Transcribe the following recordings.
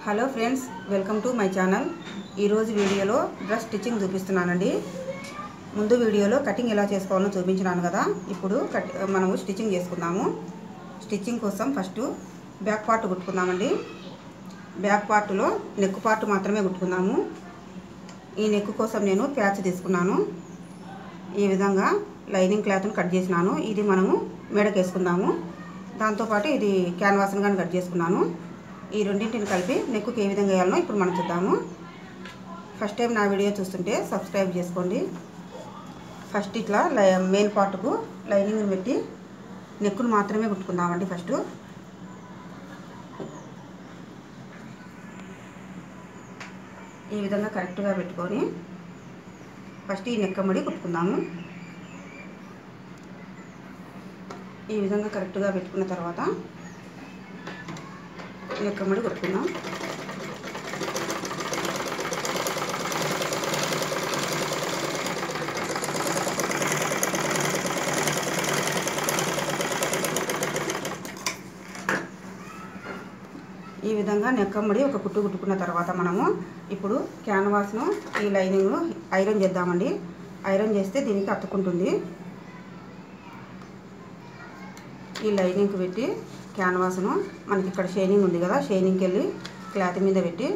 hello friends welcome to my channel ఈరోజు వీడియోలో dress stitching చూపిస్తున్నానండి ముందు వీడియోలో కటింగ్ ఎలా చేసుకోవాలో చూపించినాను కదా ఇప్పుడు కట్ మనము స్టిచ్చింగ్ చేసుకుందాము స్టిచ్చింగ్ కోసం ఫస్ట్ బ్యాక్ పార్ట్ కుట్టుకుందామండి బ్యాక్ పార్ట్లో నెక్ పార్ట్ మాత్రమే కుట్టుకుందాము ఈ నెక్ కోసం నేను ప్యాచ్ తీసుకున్నాను ఈ విధంగా లైనింగ్ క్లాత్ను కట్ చేసినాను ఇది మనము మెడకు వేసుకుందాము దాంతోపాటు ఇది క్యాన్వాస్ని కానీ కట్ చేసుకున్నాను ఈ రెండింటిని కలిపి నెక్కు ఏ విధంగా వేయాలనో ఇప్పుడు మనం చూద్దాము ఫస్ట్ టైం నా వీడియో చూస్తుంటే సబ్స్క్రైబ్ చేసుకోండి ఫస్ట్ ఇట్లా లై మెయిన్ పార్ట్కు లైనింగ్ని పెట్టి నెక్కును మాత్రమే కుట్టుకుందామండి ఫస్ట్ ఈ విధంగా కరెక్ట్గా పెట్టుకొని ఫస్ట్ ఈ నెక్కమ్మడి కుట్టుకుందాము ఈ విధంగా కరెక్ట్గా పెట్టుకున్న తర్వాత నెక్కమ్మడి కుట్టుకుందాం ఈ విధంగా నెక్కమ్మడి ఒక కుట్టు కుట్టుకున్న తర్వాత మనము ఇప్పుడు క్యాన్వాస్ను ఈ లైనింగ్ను ఐరన్ చేద్దామండి ఐరన్ చేస్తే దీనికి అతుక్కుంటుంది ఈ లైనింగ్కి పెట్టి క్యాన్వాస్ను మనకి ఇక్కడ షైనింగ్ ఉంది కదా షైనింగ్కి వెళ్ళి క్లాత్ మీద పెట్టి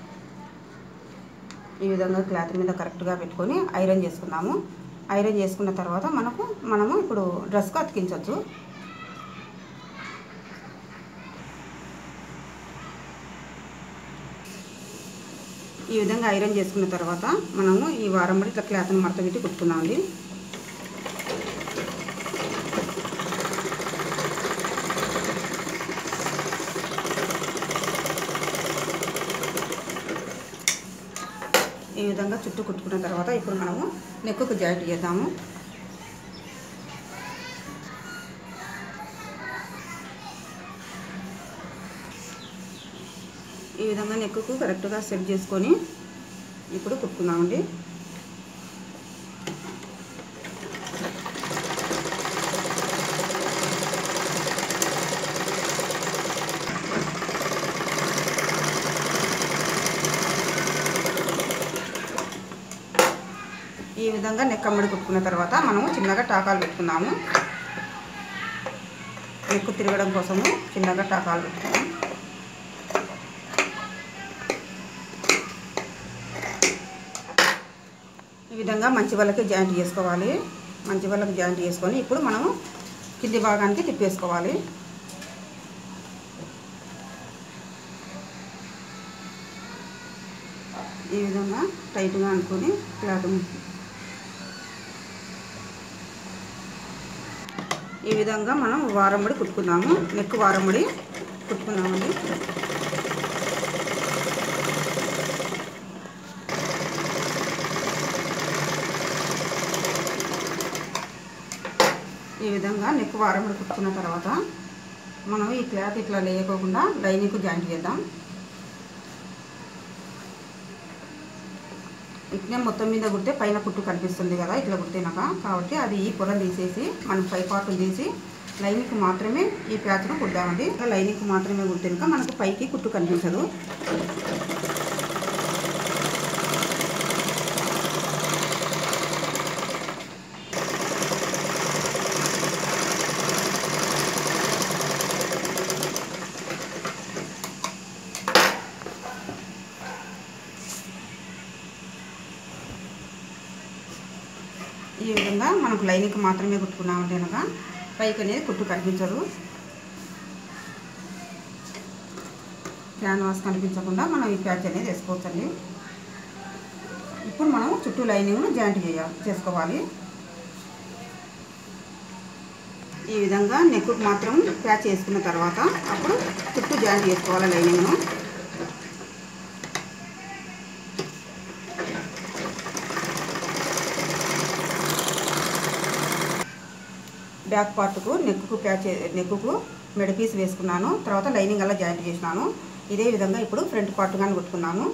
ఈ విధంగా క్లాత్ మీద కరెక్ట్గా పెట్టుకొని ఐరన్ చేసుకుందాము ఐరన్ చేసుకున్న తర్వాత మనకు మనము ఇప్పుడు డ్రెస్కు అతికించవచ్చు ఈ విధంగా ఐరన్ చేసుకున్న తర్వాత మనము ఈ వారం పడి ఇట్లా క్లాత్ని మడత పెట్టి కుట్టుకుందామండి ఈ విధంగా చుట్టూ కుట్టుకున్న తర్వాత ఇప్పుడు మనము నెక్కుకు జాయింట్ చేద్దాము ఈ విధంగా నెక్కుకు కరెక్ట్గా సెట్ చేసుకొని ఇప్పుడు కుట్టుకుందామండి ఈ విధంగా నెక్ అమ్మడి కుట్టుకున్న తర్వాత మనము చిన్నగా టాకాలు పెట్టుకుందాము నెక్కు తిరగడం కోసము చిన్నగా టాకాలు పెట్టుకుందాం ఈ విధంగా మంచి వాళ్ళకి జాయింట్ చేసుకోవాలి మంచి వాళ్ళకి జాయింట్ చేసుకొని ఇప్పుడు మనము కింది భాగానికి తిప్పేసుకోవాలి ఈ విధంగా టైట్గా అనుకొని క్లాత్ ఈ విధంగా మనం వారంబడి కుట్టుకుందాము నెక్ వారంబడి కుట్టుకుందామండి ఈ విధంగా నెక్ వారంబడి కుట్టుకున్న తర్వాత మనం ఈ క్లాత్ ఇట్లా లేయకోకుండా లైనింగ్కు జాయింట్ చేద్దాం ఇట్నే మొత్తం మీద కుడితే పైన కుట్టు కనిపిస్తుంది కదా ఇట్లా కుట్టినాక కాబట్టి అది ఈ పొర తీసేసి మనం పై పార్ట్లు తీసి లైనింగ్కి మాత్రమే ఈ ప్యాచ్ను కుడదామండి ఇంకా లైనింగ్కి మాత్రమే కుట్టినాక మనకు పైకి కుట్టు కనిపించదు ఈ విధంగా మనకు లైనింగ్ మాత్రమే కుట్టుకున్నామంటే కనుక పైకి అనేది కుట్టు కనిపించదు క్యాన్వాస్ కనిపించకుండా మనం ఈ ప్యాచ్ అనేది వేసుకోవచ్చండి ఇప్పుడు మనం చుట్టూ లైనింగ్ను జాయింట్ చేయాలి చేసుకోవాలి ఈ విధంగా నెక్కు మాత్రం ప్యాచ్ వేసుకున్న తర్వాత అప్పుడు చుట్టూ జాయింట్ చేసుకోవాలి లైనింగ్ను బ్యాక్ పార్ట్కు నెక్కు ప్యాచ్ నెక్కుకు మెడ పీస్ వేసుకున్నాను తర్వాత లైనింగ్ అలా జాయింట్ చేసినాను ఇదే విధంగా ఇప్పుడు ఫ్రంట్ పార్ట్ కానీ కుట్టుకున్నాము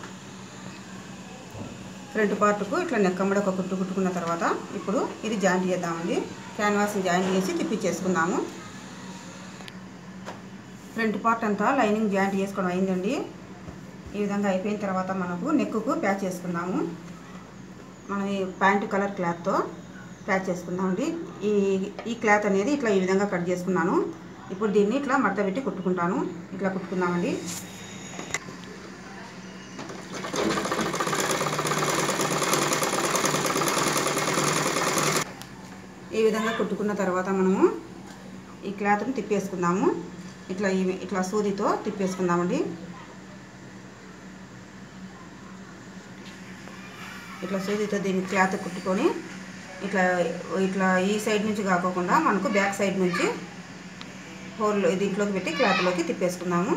ఫ్రంట్ పార్ట్కు ఇట్లా నెక్కమ్మడి ఒక కుట్టు కుట్టుకున్న తర్వాత ఇప్పుడు ఇది జాయింట్ చేద్దామండి క్యాన్వాస్ని జాయింట్ చేసి తిప్పించేసుకుందాము ఫ్రంట్ పార్ట్ అంతా లైనింగ్ జాయింట్ చేసుకోవడం అయిందండి ఈ విధంగా అయిపోయిన తర్వాత మనకు నెక్కుకు ప్యాచ్ చేసుకుందాము మనం ఈ ప్యాంటు కలర్ క్లాత్తో ప్యాచ్ చేసుకుందామండి ఈ ఈ క్లాత్ అనేది ఇట్లా ఈ విధంగా కట్ చేసుకున్నాను ఇప్పుడు దీన్ని ఇట్లా మడత పెట్టి కుట్టుకుంటాను ఇట్లా కుట్టుకుందామండి ఈ విధంగా కుట్టుకున్న తర్వాత మనము ఈ క్లాత్ని తిప్పేసుకుందాము ఇట్లా ఈ- ఇట్లా సూదితో తిప్పేసుకుందామండి ఇట్లా సూదితో దీన్ని క్లాత్ కుట్టుకొని ఇట్లా ఇట్లా ఈ సైడ్ నుంచి కాకోకుండా మనకు బ్యాక్ సైడ్ నుంచి హోల్ దీంట్లోకి పెట్టి క్లాత్లోకి తిప్పేసుకుందాము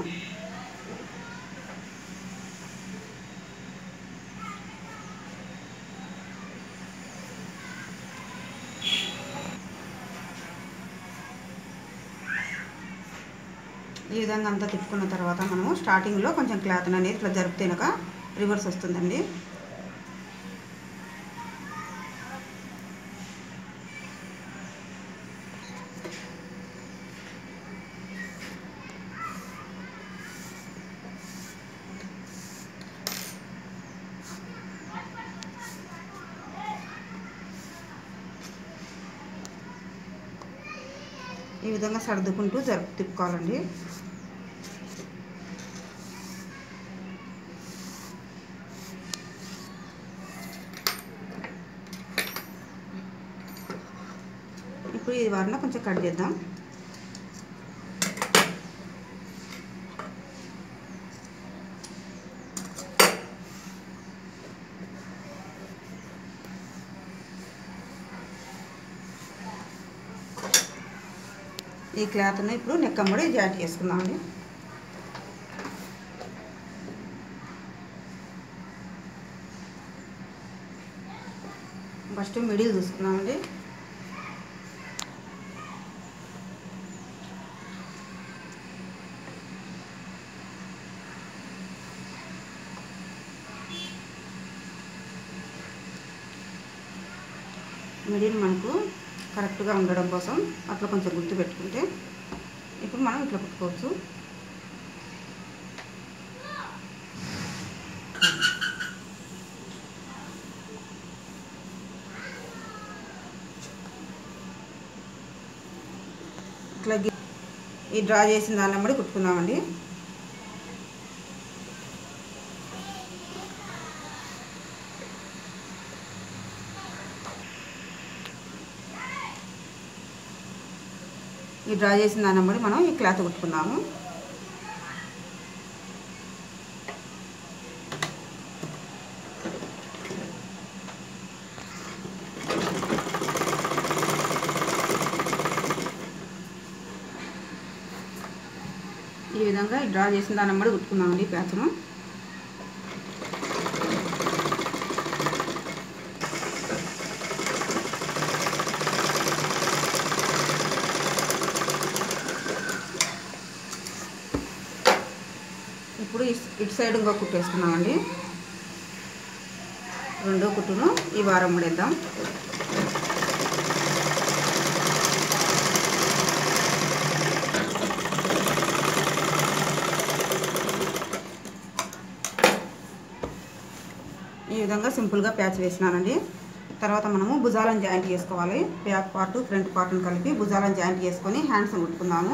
ఈ విధంగా అంతా తిప్పుకున్న తర్వాత మనము స్టార్టింగ్లో కొంచెం క్లాత్ అనేది ఇట్లా జరుపుతేనక రివర్స్ వస్తుందండి ఈ విధంగా సర్దుకుంటూ జరుపు తిప్పుకోవాలండి ఇప్పుడు ఇది వారిన కొంచెం కట్ చేద్దాం ఈ క్లాత్ని ఇప్పుడు నెక్కమ్మడి జాయింట్ చేసుకుందామండి ఫస్ట్ మిడిల్ చూసుకుందామండి మిడిల్ మనకు కరెక్ట్గా ఉండడం కోసం అట్లా కొంచెం గుర్తు పెట్టుకుంటే ఇప్పుడు మనం ఇట్లా కుట్టుకోవచ్చు ఇట్లా గి- ఈ డ్రా చేసిన దాన్ని బట్టి కుట్టుకుందామండి ఈ డ్రా చేసిన దాన్ని బట్టి మనం ఈ క్లాత్ కుట్టుకుందాము ఈ విధంగా ఈ డ్రా చేసిన దాన్ని బట్టి కుట్టుకుందామండి ఈ ప్యాచ్ను ఇప్పుడు ఇస్- ఇటు సైడ్ ఇంకో కుట్టు వేసుకున్నామండి రెండో కుట్టును ఈ వారం ముడేద్దాం ఈ విధంగా సింపుల్గా ప్యాచ్ వేసినానండి తర్వాత మనము భుజాలను జాయింట్ చేసుకోవాలి బ్యాక్ పార్ట్ ఫ్రంట్ పార్ట్ని కలిపి భుజాలను జాయింట్ చేసుకొని హ్యాండ్స్ కుట్టుకుందాము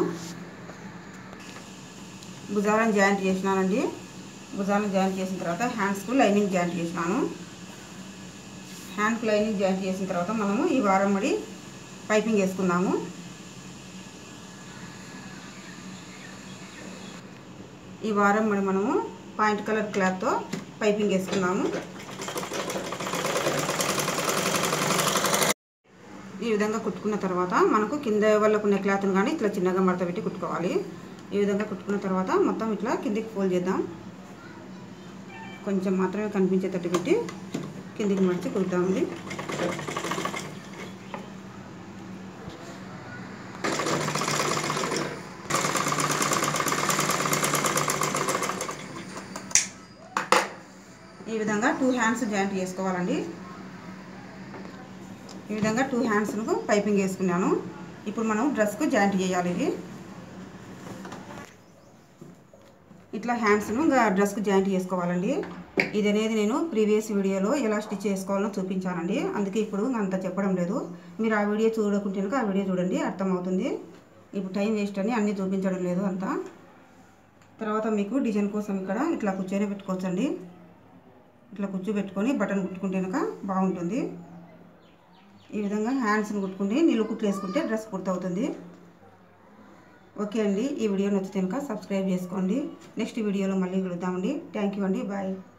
భుజాలను జాయింట్ చేసినానండి భుజాలను జాయింట్ చేసిన తర్వాత హ్యాండ్స్కు లైనింగ్ జాయింట్ చేసినాను హ్యాండ్కి లైనింగ్ జాయింట్ చేసిన తర్వాత మనము ఈ వారం మడి పైపింగ్ వేసుకుందాము ఈ వారం మడి మనము పాయింట్ కలర్ క్లాత్తో పైపింగ్ వేసుకుందాము ఈ విధంగా కుట్టుకున్న తర్వాత మనకు కింద వాళ్ళకున్న క్లాత్ను కానీ ఇట్లా చిన్నగా మడత పెట్టి కుట్టుకోవాలి ఈ విధంగా కుట్టుకున్న తర్వాత మొత్తం ఇట్లా కిందికి ఫోల్డ్ చేద్దాం కొంచెం మాత్రమే కనిపించేటట్టు పెట్టి కిందికి మడిచి కుడతామండి ఈ విధంగా టూ హ్యాండ్స్ జాయింట్ చేసుకోవాలండి ఈ విధంగా టూ హ్యాండ్స్కు పైపింగ్ వేసుకున్నాను ఇప్పుడు మనం డ్రెస్కు జాయింట్ చేయాలి ఇది ఈ ఇట్లా హ్యాండ్స్ను ఇంకా డ్రెస్కి జాయింట్ చేసుకోవాలండి ఇది అనేది నేను ప్రీవియస్ వీడియోలో ఎలా స్టిచ్ చేసుకోవాలో చూపించానండి అందుకే ఇప్పుడు అంత చెప్పడం లేదు మీరు ఆ వీడియో చూడకుంటే కనుక ఆ వీడియో చూడండి అర్థమవుతుంది ఇప్పుడు టైం వేస్ట్ అని అన్నీ చూపించడం లేదు అంతా తర్వాత మీకు డిజైన్ కోసం ఇక్కడ ఇట్లా కూర్చొని పెట్టుకోవచ్చండి ఇట్లా కూర్చోబెట్టుకొని బటన్ కుట్టుకుంటే కనుక బాగుంటుంది ఈ విధంగా హ్యాండ్స్ని కుట్టుకుంటే నిలువు కుట్లు వేసుకుంటే డ్రెస్ పూర్తవుతుంది ఓకే అండి ఈ వీడియో నచ్చితే కనుక సబ్స్క్రైబ్ చేసుకోండి నెక్స్ట్ వీడియోలో మళ్ళీ కలుద్దామండి థ్యాంక్ యూ అండి బాయ్